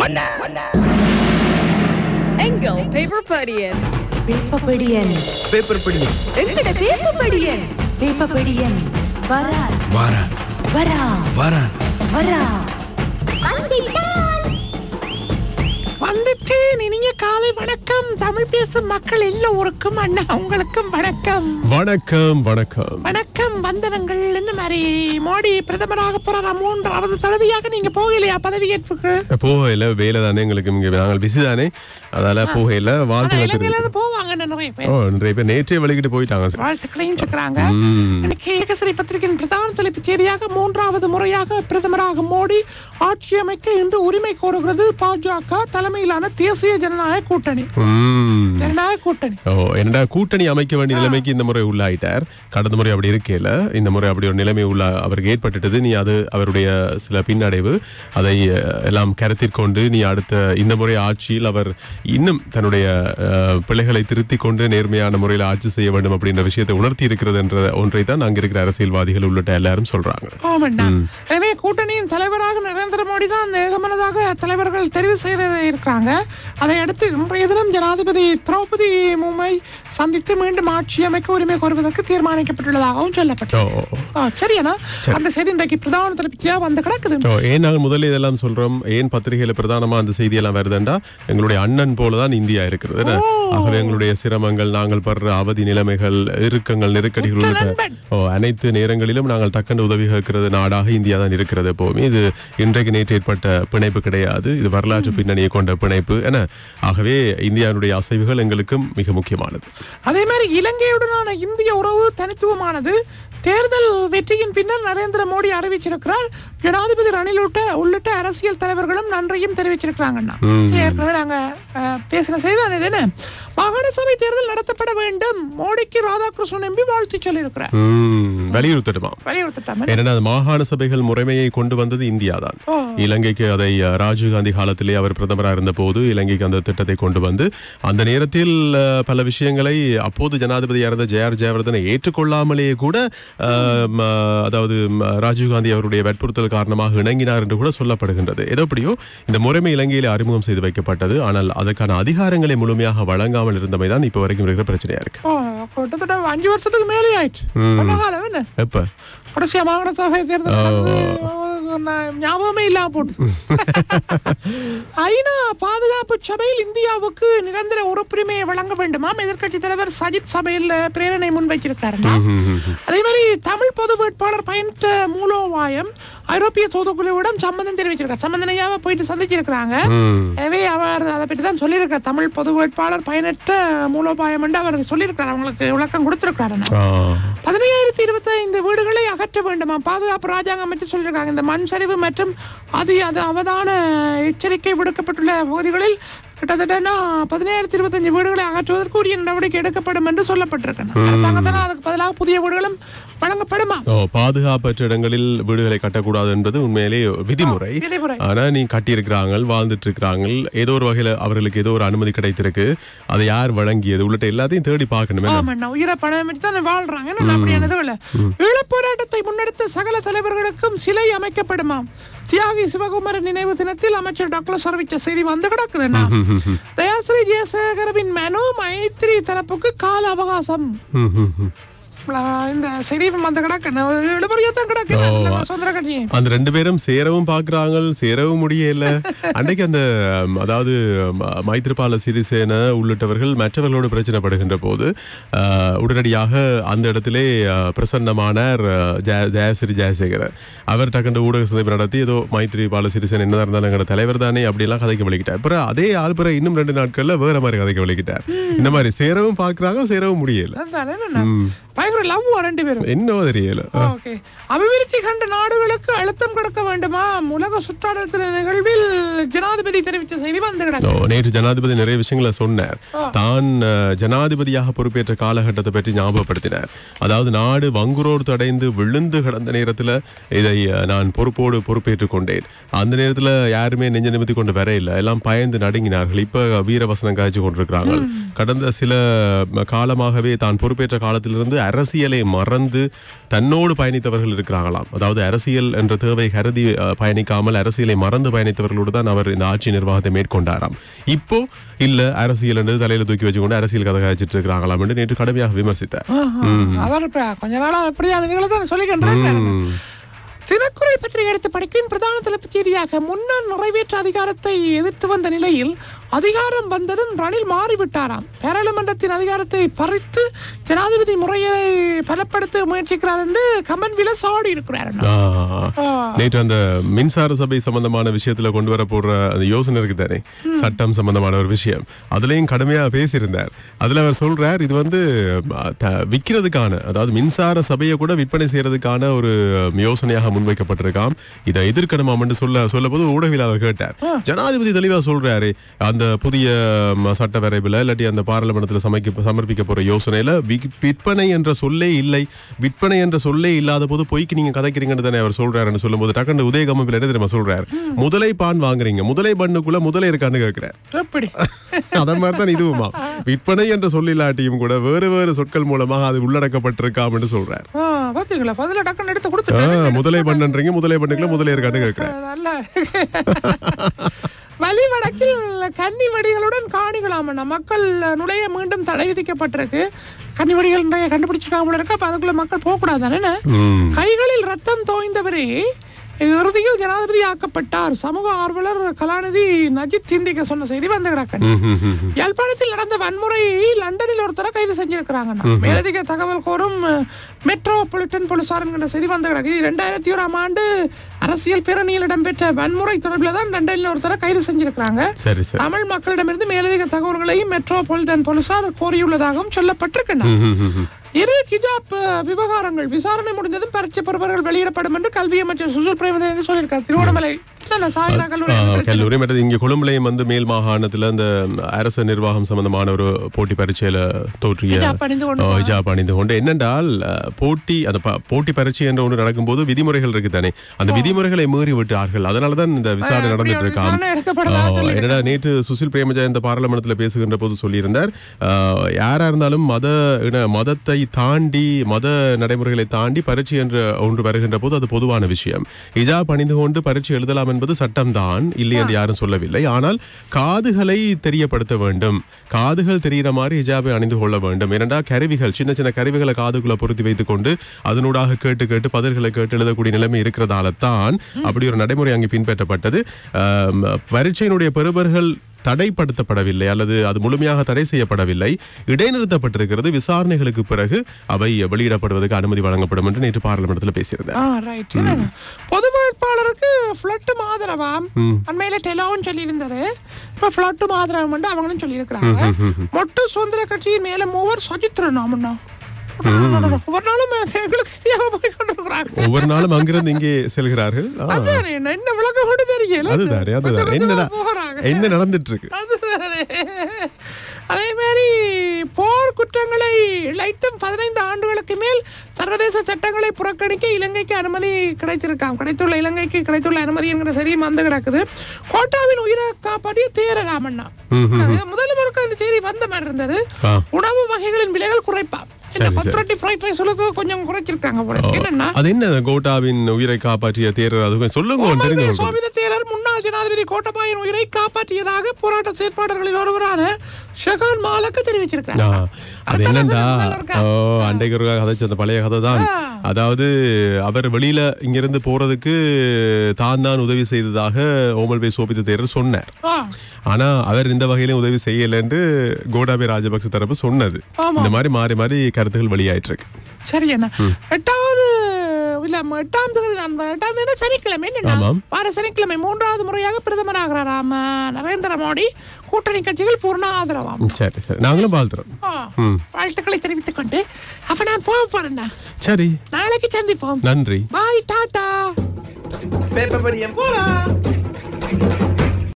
எங்கள் paper படியன் வேப்பப்படியன் paper படி எங்கட வேப்பப்படியன் வேப்பப்படியன் வரா வாரா வரா வாரா வரா வந்துட்டேன் இனிய காலை வணக்கம் தமிழ் பேசும் மக்கள் எல்லோருக்கும் அண்ணா உங்களுக்கும் வணக்கம் வணக்கம் வணக்கம் வணக்கம் வந்தனங்கள் என்ன மாதிரி மோடி பிரதமராக போறாரா மூன்றாவது தடவையாக நீங்க போகலையா பதவியேற்புக்கு போகையில வேலை தானே எங்களுக்கு இங்க நாங்கள் பிஸி தானே அதால போகையில ஆனா வாழ்த்துக்கள் இலங்கையில தெரிவிக்கிறோம். இருந்து போவாங்க நிறைய ஓ பேர் நிறைய பேர் நேற்றே வலிக்கிட்டு போயிட்டாங்க சார் வாழ்த்துக்களையும் சொல்றாங்க இன்னைக்கு ஏகசரி பத்திரிகையின் பிரதான தலைப்புச் செய்தியாக மூன்றாவது முறையாக பிரதமராக மோடி ஆட்சி அமைக்க இன்று உரிமை கோருகிறது பாஜக தலைமையிலான தேசிய ஜனநாயக கூட்டணி ம். ஜனநாயக கூட்டணி ஓ என்னடா கூட்டணி அமைக்க வேண்டிய நிலைமைக்கு இந்த முறை உள்ளாயிட்டார் கடந்த முறை அப்படி இருக்கேல இந்த முறை அப்படி ஒரு நிலைமை உள்ள அவருக்கு ஏற்பட்டுட்டது நீ அது அவருடைய சில பின்னடைவு அதை அஹ், எல்லாம் கருத்திற்கொண்டு நீ அடுத்த இந்த முறை ஆட்சியில் அவர் இன்னும் தன்னுடைய அஹ், பிள்ளைகளை திருத்திக் கொண்டு நேர்மையான முறையில் ஆட்சி செய்ய வேண்டும் அப்படின்ற விஷயத்தை உணர்த்தி இருக்கிறது என்ற ஒன்றை தான் அங்க இருக்கிற அரசியல்வாதிகள் உள்ளிட்ட எல்லாரும் சொல்றாங்க ஆமாண்டா எனவே கூட்டணியின் தலைவராக நரேந்திர மோடி தான் ஏகமனதாக தலைவர்கள் தெரிவு செய்து இருக்கிறாங்க அதை அடுத்து இன்றைய தினம் ஜனாதிபதி திரௌபதி முர்மை சந்தித்து மீண்டும் ஆட்சி அமைக்க உரிமை கோருவதற்கு தீர்மானிக்கப்பட்டுள்ளதாகவும் சொல்லப்பட்டது ஓ, ஓ, ஓ. ஆ, சரியாண்ணா அந்த செய்தி இன்றைக்கு பிரதான தலைப்பிச்சியா வந்து கிடக்குது ஓ, ஏன் நாங்கள் முதல்ல இதெல்லாம் சொல்றோம் ஏன் பத்திரிகையில பிரதானமா அந்த செய்தியெல்லாம் வருதுண்டா எங்களுடைய அண்ணன் போலதான் இந்தியா இருக்கிறது என்ன? ஆகவே எங்களுடைய சிரமங்கள் நாங்கள் படுற அவதி நிலைமைகள் இறுக்கங்கள் நெருக்கடிகள் உற்ற உள்ளிட்ட நண்பன். ஓ, அனைத்து நேரங்களிலும் நாங்கள் டக்குன்னு உதவி கேட்கிறது நாடாக இந்தியா தான் இருக்கிறது எப்பவுமே இது இன்றைக்கு நேற்று ஏற்பட்ட பிணைப்பு கிடையாது இது வரலாற்று பின்னணியை கொண்ட பிணைப்பு என ஆகவே இந்தியாவுடைய அசைவுகள் எங்களுக்கும் மிக முக்கியமானது அதே மாதிரி இலங்கையுடனான இந்திய உறவு தனித்துவமானது தேர்தல் வெற்றியின் பின்னர் நரேந்திர மோடி அறிவிச்சிருக்கிறார் ஜனாதிபதி ரணில் உள்ளிட்ட உள்ளிட்ட அரசியல் தலைவர்களும் நன்றியும் தெரிவிச்சிருக்கிறாங்கண்ணா ஏற்கனவே நாங்க அஹ், பேசின செய்தான் இது என்ன மாகாண சபை தேர்தல் நடத்தப்பட வேண்டும் மோடிக்கு ராதாகிருஷ்ணன் எம்பி வாழ்த்து சொல்லியிருக்கிறார் ம், வலியுறுத்தட்டுமா வலியுறுத்திட்டாம ஏன்னா அது மாகாண சபைகள் முறைமையை கொண்டு வந்தது இந்தியா தான் இலங்கைக்கு அதை அஹ், ராஜீவ்காந்தி காலத்திலே அவர் பிரதமராக இருந்த போது இலங்கைக்கு அந்த திட்டத்தை கொண்டு வந்து அந்த நேரத்தில் அஹ், பல விஷயங்களை அப்போது ஜனாதிபதியாக இருந்த ஜெயார் ஜெயவர்தனை ஏற்றுக்கொள்ளாமலேயே கூட அஹ், ம, அதாவது ம, ராஜீவ்காந்தி அவருடைய வற்புறுத்தல் காரணமாக இணங்கினார் என்று கூட சொல்லப்படுகின்றது எதப்படியோ இந்த முறைமை இலங்கையிலே அறிமுகம் செய்து வைக்கப்பட்டது ஆனால் அதற்கான அதிகாரங்களை முழுமையாக வழங்காமல் இருந்தமை தான் இப்போ வரைக்கும் இருக்கிற பிரச்சனையா இருக்கு ஓ, கிட்டத்தட்ட அஞ்சு வருஷத்துக்கு மேலே ஆயிடுச்சு கொஞ்ச காலம் என்ன எப்ப கடைசியா மாகாண சபை தேர்தல் நடந்து, நான் ஞாபகமே இல்லாம போட்டு ஐநா பாதுகாப்பு சபையில் இந்தியாவுக்கு நிரந்தர உறுப்புரிமையை வழங்க வேண்டுமாம் எதிர்க்கட்சி தலைவர் சஜித் சபையில் பிரேரணை முன்வைச்சிருக்காரு அதே மாதிரி தமிழ் பொது வேட்பாளர் பயணித்த மூலோபாயம் ஐரோப்பிய தூதுக்குழுவிடம் சம்மந்தம் தெரிவிச்சிருக்கார் சம்பந்தனையாவை போயிட்டு சந்திச்சிருக்கிறாங்க எனவே அவர் அதை பற்றி தான் சொல்லியிருக்கார் தமிழ் பொது வேட்பாளர் பயனற்ற மூலோபாயம் என்று அவர் சொல்லியிருக்கார் அவங்களுக்கு விளக்கம் கொடுத்திருக்காரு ஆ. பதினையாயிரத்தி இருபத்தி ஐந்து வீடுகளை அகற்ற வேண்டுமா பாதுகாப்பு ராஜாங்க அமைச்சர் சொல்லியிருக்காங்க இந்த மண் சரிவு மற்றும் அது அது அவதான எச்சரிக்கை விடுக்கப்பட்டுள்ள பகுதிகளில் கிட்டத்தட்ட பதினாயிரத்தி இருபத்தஞ்சு வீடுகளை அகற்றுவதற்கு உரிய நடவடிக்கை எடுக்கப்படும் என்று சொல்லப்பட்டிருக்கேன் அரசாங்கத்தால் அதுக்கு பதிலாக புதிய வீடுகளும் வழங்கப்படுமா ஓ பாதுகாப்பற்ற இடங்களில் வீடுகளை கட்டக்கூடாது என்பது உண்மையிலே விதிமுறை விதிமுறை. ஆனா நீ கட்டியிருக்கிறாங்க வாழ்ந்துட்டு இருக்கிறாங்க ஏதோ ஒரு வகையில அவர்களுக்கு ஏதோ ஒரு அனுமதி கிடைத்திருக்கு அதை யார் வழங்கியது உள்ளிட்ட எல்லாத்தையும் தேடி பார்க்கணுமே ஆமாண்ணா உயிரை பணம் வச்சு தான் வாழ்றாங்க என்ன அப்படியானது இல்ல ஈழப்போராட்டத்தை முன்னெடுத்த சகல தலைவர்களுக்கும் சிலை அமைக்கப்படுமாம் தியாகி சிவகுமாரன் நினைவு தினத்தில் அமைச்சர் டாக்டர் அறிவிச்ச செய்தி வந்து கிடக்குதுண்ணா தயாஸ்ரீ ஜெயசேகரவின் மனு மைத்ரி தரப்புக்கு கால அவகாசம் ஆ, இந்த செய்தி வந்து கிடக்கு இழுபறியா தான் கிடக்கு நம்ம சுதந்திர கட்சி அந்த ரெண்டு பேரும் சேரவும் பாக்குறாங்க சேரவும் முடியல அன்னைக்கு அந்த ம், அதாவது ம- மைத்ரிபால சிறிசேன உள்ளிட்டவர்கள் மற்றவர்களோடு பிரச்சனைப்படுகின்ற போது அஹ், உடனடியாக அந்த இடத்திலே அஹ், பிரசன்னமானார் அஹ், ஜெய- ஜெயஸ்ரீ ஜெயசேகரன் அவர் டக்குண்டு ஊடக சந்திப்பு நடத்தி ஏதோ மைத்ரிபால சிறிசேன என்னதான் இருந்தாலும் எங்களோட தலைவர் தானே அப்படியெல்லாம் கதைக்க வலிக்கிட்டார் அப்புறம் அதே ஆள் பிற இன்னும் ரெண்டு நாட்கள்ல வேற மாதிரி கதைக்க வலிக்கிட்டார் இந்த மாதிரி சேரவும் பாக்குறாங்க சேரவும் முடியல அதுதானே என்னண்ணா? பயங்கர லவ் ரெண்டு பேரும் என்னவோ தெரியல ஓகே அபிவிருத்தி கண்ட நாடுகளுக்கு அழுத்தம் கொடுக்க வேண்டுமா உலக சுற்றாடல் நிகழ்வில் ஜனாதிபதி தெரிவித்த செய்தி வந்து ஓ, கிடக்கு நேற்று ஜனாதிபதி நிறைய விஷயங்களை சொன்னார் தான் அஹ், ஜனாதிபதியாக பொறுப்பேற்ற காலகட்டத்தை பற்றி ஞாபகப்படுத்தினார் அதாவது நாடு வங்குரோர் தடைந்து விழுந்து கிடந்த நேரத்துல இதை அஹ், நான் பொறுப்போடு பொறுப்பேற்றுக் கொண்டேன் அந்த நேரத்துல யாருமே நெஞ்ச நிமித்தி கொண்டு வர இல்லை எல்லாம் பயந்து நடுங்கினார்கள் இப்ப வீரவசனம் காய்ச்சி கொண்டிருக்கிறாங்க கடந்த சில ம, காலமாகவே தான் பொறுப்பேற்ற காலத்திலிருந்து அரசியலை மறந்து தன்னோடு பயணித்தவர்கள் இருக்கிறாங்களாம் அதாவது அரசியல் என்ற தேவை கருதி அஹ், பயணிக்காமல் அரசியலை மறந்து பயணித்தவர்களோடு தான் அவர் இந்த ஆட்சி நிர்வாகத்தை மேற்கொண்டாராம் இப்போ இல்ல அரசியல் என்று தலையில தூக்கி வச்சுக்கொண்டு அரசியல் கதை காய்ச்சிட்டு இருக்கிறாங்களாம் என்று நேற்று கடுமையாக விமர்சித்தார் அவர் இப்ப கொஞ்ச நாளா அப்படியே அந்த தான் சொல்லிக்கின்றேன் தினக்குரல் பத்திரிகை எடுத்து படிக்கும் பிரதான தலைப்புச் செய்தியாக முன்னர் நிறைவேற்ற அதிகாரத்தை எதிர்த்து வந்த நிலையில் அதிகாரம் வந்ததும் ரணில் மாறிவிட்டாராம் பாராளுமன்றத்தின் அதிகாரத்தை பறித்து ஜனாதிபதி முறையை பலப்படுத்த முயற்சிக்கிறார் என்று கமன்வில சாடி இருக்கிறார் ஆ. நேற்று அந்த மின்சார சபை சம்பந்தமான விஷயத்துல கொண்டு வர போற அந்த யோசனை இருக்கு தானே சட்டம் சம்பந்தமான ஒரு விஷயம் அதுலயும் கடுமையா பேசியிருந்தார் அதுல அவர் சொல்றார் இது வந்து அ, த- விக்கிறதுக்கான அதாவது மின்சார சபையை கூட விற்பனை செய்யறதுக்கான ஒரு ம், யோசனையாக முன்வைக்கப்பட்டிருக்காம் இதை எதிர்க்கணுமாம் சொல்ல சொல்ல போது ஊடகவியலாளர் கேட்டார் ஜனாதிபதி தெளிவா சொல்றாரு அந்த புதிய ம், சட்ட வரைவில் இல்லாட்டி அந்த பாராளுமன்றத்தில் சமைக்க சமர்ப்பிக்க போற யோசனையில வி- விற்பனை என்ற சொல்லே இல்லை விற்பனை என்ற சொல்லே இல்லாத போது பொய்க்கு நீங்க கதைக்கிறீங்கன்னு தானே அவர் சொல்றாருன்னு சொல்லும்போது டக்குன்னு உதயகமப்பில் என்ன தெரியுமா சொல்றாரு முதலை பான் வாங்குறீங்க முதலை பண்ணுக்குள்ள முதலை இருக்கான்னு கேட்கிறார் எப்படி அத மாதிரி தான் இதுவுமா விற்பனை என்ற சொல்லில்லாட்டியும் கூட வேறு வேறு சொற்கள் மூலமாக அது உள்ளடக்கப்பட்டிருக்காம் என்று சொல்றார் ஆ, பாத்தீங்களா பதில டக்குன்னு எடுத்து ஆ, கொடுத்துட்டேன் முதலை பண்ணுன்றீங்க முதலை பண்ணுக்குள்ள முதலை இருக்கான்னு கேட்கிறேன் நல்ல வலி வடக்கில் கன்னி வெடிகளுடன் காணிகளாமண்ணா மக்கள் நுழைய மீண்டும் தடை விதிக்கப்பட்டிருக்கு கன்னி வெடிகள் நிறைய கண்டுபிடிச்சிருக்காங்க போல இருக்கு அப்ப அதுக்குள்ள மக்கள் போகக்கூடாது தானே ம். கைகளில் ரத்தம் தோய்ந்தவரே இறுதியில் ஜனாதிபதி ஆக்கப்பட்டார் சமூக ஆர்வலர் கலாநிதி நஜித் சிந்திக்க சொன்ன செய்தி வந்து கிடக்கணும் ம், ம், ம். யாழ்ப்பாணத்தில் நடந்த வன்முறை லண்டனில் ஒருத்தரை கைது செஞ்சிருக்கிறாங்க மேலதிக தகவல் கோரும் மெட்ரோபாலிட்டன் போலீசார் என்கிற செய்தி வந்து கிடக்கு இது ரெண்டாயிரத்தி ஓராம் ஆண்டு அரசியல் பேரணியில் இடம்பெற்ற வன்முறை தொடர்பில் தான் லண்டனில் ஒருத்தரை கைது செஞ்சிருக்கிறாங்க சரி சரி தமிழ் மக்களிடமிருந்து மேலதிக தகவல்களையும் மெட்ரோபாலிட்டன் போலீசார் கோரியுள்ளதாகவும் சொல்லப்பட்டிருக்கின்றன ம், ம், ம், ம். இரு ஹிஜாப் அஹ், விவகாரங்கள் விசாரணை முடிந்ததும் பரீட்சை பெறுபவர்கள் வெளியிடப்படும் என்று கல்வி அமைச்சர் சுசில் பிரேமதேவன் சொல்லியிருக்கார் திருவண்ணாமலை இல்ல, சாய்ரா கல்லூரி ஆ, பிரச்சனை. கல்லூரி மற்றது இங்க கொழும்புலையும் வந்து மேல் மாகாணத்துல அந்த அரசு நிர்வாகம் சம்பந்தமான ஒரு போட்டி பரீட்சையில தோற்றிய ஹிஜாப் அணிந்து கொண்டு ஆ, ஹிஜாப் அணிந்து கொண்டு என்னென்றால் அ, போட்டி அந்த ப- போட்டி பரீட்சை என்ற ஒன்று நடக்கும்போது விதிமுறைகள் இருக்கு தானே அந்த விதிமுறைகளை மீறி விட்டார்கள் அதனாலதான் இந்த விசாரணை அப்படி நடந்துட்டு ஒரு இருக்காம் விசாரணை எடுக்கப்படலாம் ஆ, சொல்லியிருக்காங்க. என்னடா நேற்று சுசில் பிரேமஜா இந்த பார்லமெண்ட்ல பேசுகின்ற போது சொல்லியிருந்தார் ஆ, யாரா இருந்தாலும் மத இன- மதத்தை தாண்டி மத நடைமுறைகளை தாண்டி பரீட்சை என்ற ஒன்று வருகின்ற போது அது பொதுவான விஷயம் ஹிஜாப் அணிந்து கொண்டு பரீட்சை எழுதலாம் என்பது சட்டம்தான் இல்லை என்று யாரும் சொல்லவில்லை ஆனால் காதுகளை தெரியப்படுத்த வேண்டும் காதுகள் தெரிகிற மாதிரி ஹிஜாபை அணிந்து கொள்ள வேண்டும் ஏனென்றா கருவிகள் சின்ன சின்ன கருவிகளை காதுக்குள்ள பொருத்தி வைத்துக் கொண்டு அதனூடாக கேட்டு கேட்டு பதில்களை கேட்டு எழுதக்கூடிய நிலைமை இருக்கிறதால தான் அப்படி ஒரு நடைமுறை அங்கே பின்பற்றப்பட்டது ஆம், பரீட்சையினுடைய பெறுபர்கள் தடைப்படுத்தப்படவில்லை அல்லது அது முழுமையாக தடை செய்யப்படவில்லை இடைநிறுத்தப்பட்டிருக்கிறது விசாரணைகளுக்கு பிறகு அவை வெளியிடப்படுவதற்கு அனுமதி வழங்கப்படும் என்று நேற்று பார்லிமெண்டத்தில் பேசியிருந்தார் ஆ ரைட் பொது வேட்பாளருக்கு ஃப்ளட்டும் ஆதரவாம் அண்மையில டெலோன்னு சொல்லியிருந்தது இப்ப ஃப்ளட்டும் ஆதரவும் வந்து அவங்களும் சொல்லியிருக்கிறாங்க மொட்டு சுதந்திர கட்சியின் மேல மூவர் சஜித்ரன் ஆமண்ணா ஒவ்வொரு நாளும் எங்களுக்கு சரியாக போய் கொண்டிருக்கிறாங்க ஒவ்வொரு நாளும் அங்கிருந்து இங்கே செல்கிறார்கள் ஆ, அதுதானே என்ன என்ன விளக்கம் கூட தெரியல அதுதானே அதுதானே கொஞ்சம் என்ன கொஞ்சமா போறாங்க என்ன நடந்துட்டு இருக்கு அதுதானே. அதே மாதிரி போர் குற்றங்களை இழைத்தும் பதினைந்து ஆண்டுகளுக்கு மேல் சர்வதேச சட்டங்களை புறக்கணிக்க இலங்கைக்கு அனுமதி கிடைத்திருக்காம் கிடைத்துள்ள இலங்கைக்கு கிடைத்துள்ள அனுமதி என்கிற சரியும் வந்து கிடக்குது கோட்டாவின் உயிரை காப்பாற்றிய தேரராமண்ணா முதல் முறைக்கு அந்த செய்தி வந்த மாதிரி இருந்தது ஆ. உணவு வகைகளின் விலைகள் குறைப்பாம் இந்த சரி, கொத்ரொட்டி ஃப்ரைட் ரைஸ்களுக்கு கொஞ்சம் குறைச்சிருக்காங்க போல இருக்கு. என்னன்னா அது என்ன கோட்டாவின் உயிரை காப்பாற்றிய தேரர் அது சொல்லுங்க தெரிந்து ஓமந்தை கொள்கிறேன். சோபித தேரர் முன்னாள் ஜனாதிபதி கோட்டபாயின் உயிரை காப்பாற்றியதாக போராட்ட செயற்பாளர்களில் ஒருவரான ஷெகான் மாலக்கு தெரிவிச்சிருக்கிறார் ஆ, அது அதான் என்னண்டா அது நல்லா இருக்கா? ஓ அண்டைக்கு ஒரு கதைச்சு அந்த பழைய கதை தான் அதாவது அவர் வெளியில இங்கிருந்து போறதுக்கு தான் தான் உதவி செய்ததாக ஓமல்பே சோபித்த தேரர் சொன்னார் ஆ, ஆனா அவர் இந்த வகையிலும் உதவி செய்யலைன்னு கோடாபே ராஜபக்ச தரப்பு சொன்னது ஆமா. இந்த மாதிரி மாறி மாறி கருத்துகள் வெளியாயிட்டு இருக்கு சரி என்ன எட்டாவது இல்ல ம- எட்டாம் தேதி தான் எட்டாம் தேதி சனிக்கிழமை என்னன்னா ஆமாம். வார சனிக்கிழமை மூன்றாவது முறையாக பிரதமராகிறாராம் அஹ், நரேந்திர மோடி கூட்டணி கட்சிகள் பூர்ண ஆதரவாம் ம், சரி சரி நாங்களும் வாழ்த்துறோம் ஆ, வாழ்த்துக்களை தெரிவித்துக் கொண்டு அப்ப நான் போக போறேன்டா சரி நாளைக்கு சந்திப்போம் நன்றி பாய் டாடா பேப்பர் படியம் போலாம்